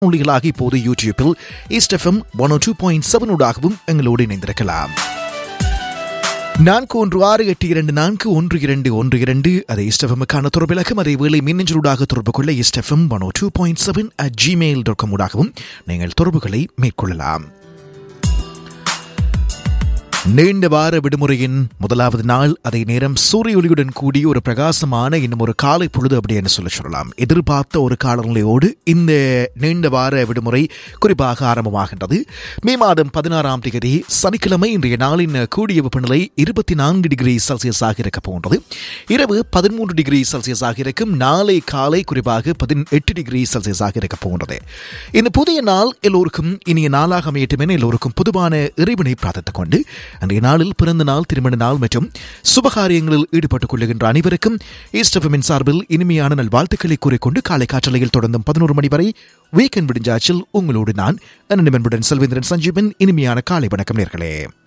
மொழிகளாக இப்போது யூடியூப்பில் East FM one two point செவனூடாகவும் எங்களோடு இணைந்திருக்கலாம் நான்கு ஒன்று ஆறு எட்டு இரண்டு நான்கு ஒன்று இரண்டு ஒன்று இரண்டு அதை இஸ்டெஃபமுக்கான தொடர்பிலக்கம் அதே வேளை மின்னஞ்சலூடாக தொடர்பு கொள்ள East FM one two point seven at Gmail dot com ஊடாகவும் நீங்கள் தொடர்புகளை மேற்கொள்ளலாம் நீண்ட வார விடுமுறையின் முதலாவது நாள் அதே நேரம் சூரிய ஒளியுடன் கூடிய ஒரு பிரகாசமான இன்னும் ஒரு காலை பொழுது அப்படின்னு சொல்லி சொல்லலாம் எதிர்பார்த்த ஒரு காலநிலையோடு இந்த நீண்ட வார விடுமுறை குறிப்பாக ஆரம்பமாகின்றது மே மாதம் பதினாறாம் தேதி சனிக்கிழமை இன்றைய நாளின் கூடிய வெப்பநிலை இருபத்தி நான்கு டிகிரி செல்சியஸாக இருக்க போன்றது இரவு பதிமூன்று டிகிரி செல்சியஸாக இருக்கும் நாளை காலை குறிப்பாக பதினெட்டு டிகிரி செல்சியஸாக இருக்க போன்றது இந்த புதிய நாள் எல்லோருக்கும் இனிய நாளாக அமையட்டும் என எல்லோருக்கும் பொதுவான இறைவனை பிரார்த்தித்துக் கொண்டு அன்றைய நாளில் பிறந்த நாள் திருமண நாள் மற்றும் சுபகாரியங்களில் ஈடுபட்டுக் கொள்ளுகின்ற அனைவருக்கும் ஈஸ்டபின் சார்பில் இனிமையான நல் வாழ்த்துக்களை கூறிக்கொண்டு காலை காற்றலையில் தொடர்ந்தும் பதினோரு மணி வரை வீக்கெண்ட் விடிஞ்சாச்சில் உங்களோடு நான் அண்ணன் செல்வேந்திரன் சஞ்சீவன் இனிமையான காலை வணக்கம் நேர்களே